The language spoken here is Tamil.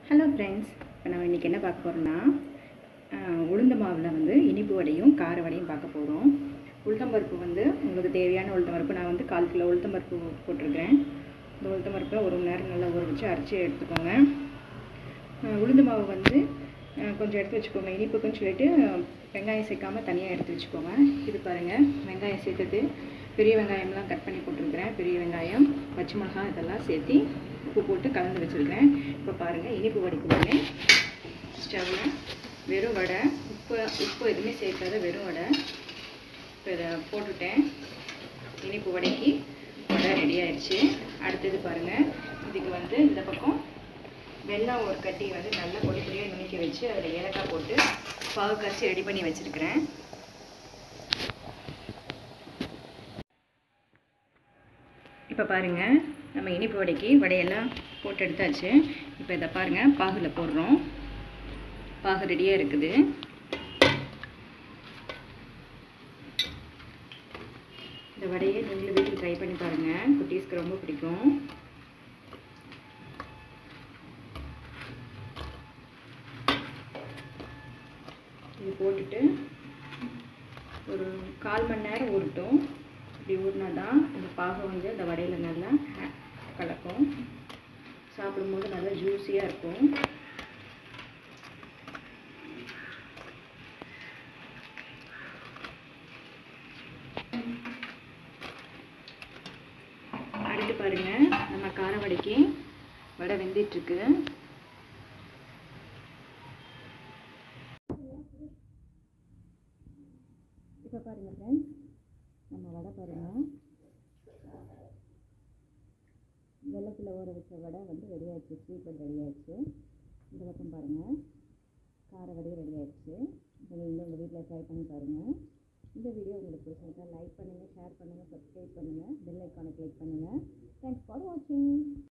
ஹலோ ஃப்ரெண்ட்ஸ் இப்போ நம்ம இன்றைக்கி என்ன பார்க்க போகிறோம்னா உளுந்த மாவில் வந்து இனிப்பு வடையும் கார வடையும் பார்க்க போகிறோம் உளுத்தம்பருப்பு வந்து உங்களுக்கு தேவையான உளுத்தம்பருப்பு நான் வந்து கால் கிலோ உளுத்தம்பருப்பு போட்டிருக்கிறேன் இந்த உளுத்தம்பருப்பை ஒரு மணி நேரம் நல்லா ஊற வச்சு அரைச்சி எடுத்துக்கோங்க அஹ் உளுந்து மாவு வந்து அஹ் கொஞ்சம் எடுத்து வச்சுக்கோங்க இனிப்புக்குன்னு சொல்லிட்டு வெங்காயம் சேர்க்காம தனியாக எடுத்து வச்சுக்கோங்க இது பாருங்கள் வெங்காயம் சேர்த்தது பெரிய வெங்காயம்லாம் கட் பண்ணி போட்டிருக்கிறேன் பெரிய வெங்காயம் பச்சை மிளகாய் இதெல்லாம் சேர்த்து உப்பு போட்டு கலந்து வச்சுருக்கிறேன் இப்போ பாருங்கள் இனிப்பு வடைக்கு உடனே ஸ்டவ்வில் வெறும் வடை உப்பு உப்பு எதுவுமே சேர்க்காத வெறும் வடை இப்போ இதை போட்டுட்டேன் இனிப்பு வடைக்கு வடை ரெடி ஆயிடுச்சு அடுத்தது பாருங்கள் இதுக்கு வந்து இந்த பக்கம் வெல்லம் ஒரு கட்டி வந்து நல்லா பொடி பொடியாக நுணுக்கி வச்சு அதில் ஏலக்காய் போட்டு பாகு காய்ச்சி ரெடி பண்ணி வச்சுருக்கிறேன் இப்போ பாருங்கள் நம்ம இனிப்பு வடைக்கு வடையெல்லாம் போட்டு எடுத்தாச்சு இப்போ இதை பாருங்கள் பாகுல போடுறோம் பாகு ரெடியாக இருக்குது இந்த வடையை நீங்களும் வீட்டில் ட்ரை பண்ணி பாருங்கள் குட்டீஸ்க்கு ரொம்ப பிடிக்கும் இது போட்டுட்டு ஒரு கால் மணி நேரம் ஊறட்டும் இப்படி ஊறினா தான் இந்த பாகை வந்து அந்த வடையில் நல்லா கலக்கும் சாப்பிடும்போது நல்லா ஜூஸியாக இருக்கும் அடுத்து பாருங்க நம்ம கார வடைக்கு வடை வெந்துட்டுருக்கு இப்போ பாருங்கள் ஃப்ரெண்ட்ஸ் நம்ம வடை பாருங்கள் வெள்ளத்தில் ஊற வச்ச வடை வந்து ரெடி ஆயிடுச்சு ஸ்வீட் வடை ரெடி ஆயிடுச்சு இந்த பக்கம் பாருங்கள் கார வடையும் ரெடி ஆயிடுச்சு இதை நீங்களும் உங்கள் வீட்டில் ட்ரை பண்ணி பாருங்கள் இந்த வீடியோ உங்களுக்கு பிடிச்சிருந்தா லைக் பண்ணுங்கள் ஷேர் பண்ணுங்கள் சப்ஸ்கிரைப் பண்ணுங்கள் பெல் ஐக்கானை கிளிக் பண்ணுங்கள் தேங்க்ஸ் ஃபார் வாட்சிங்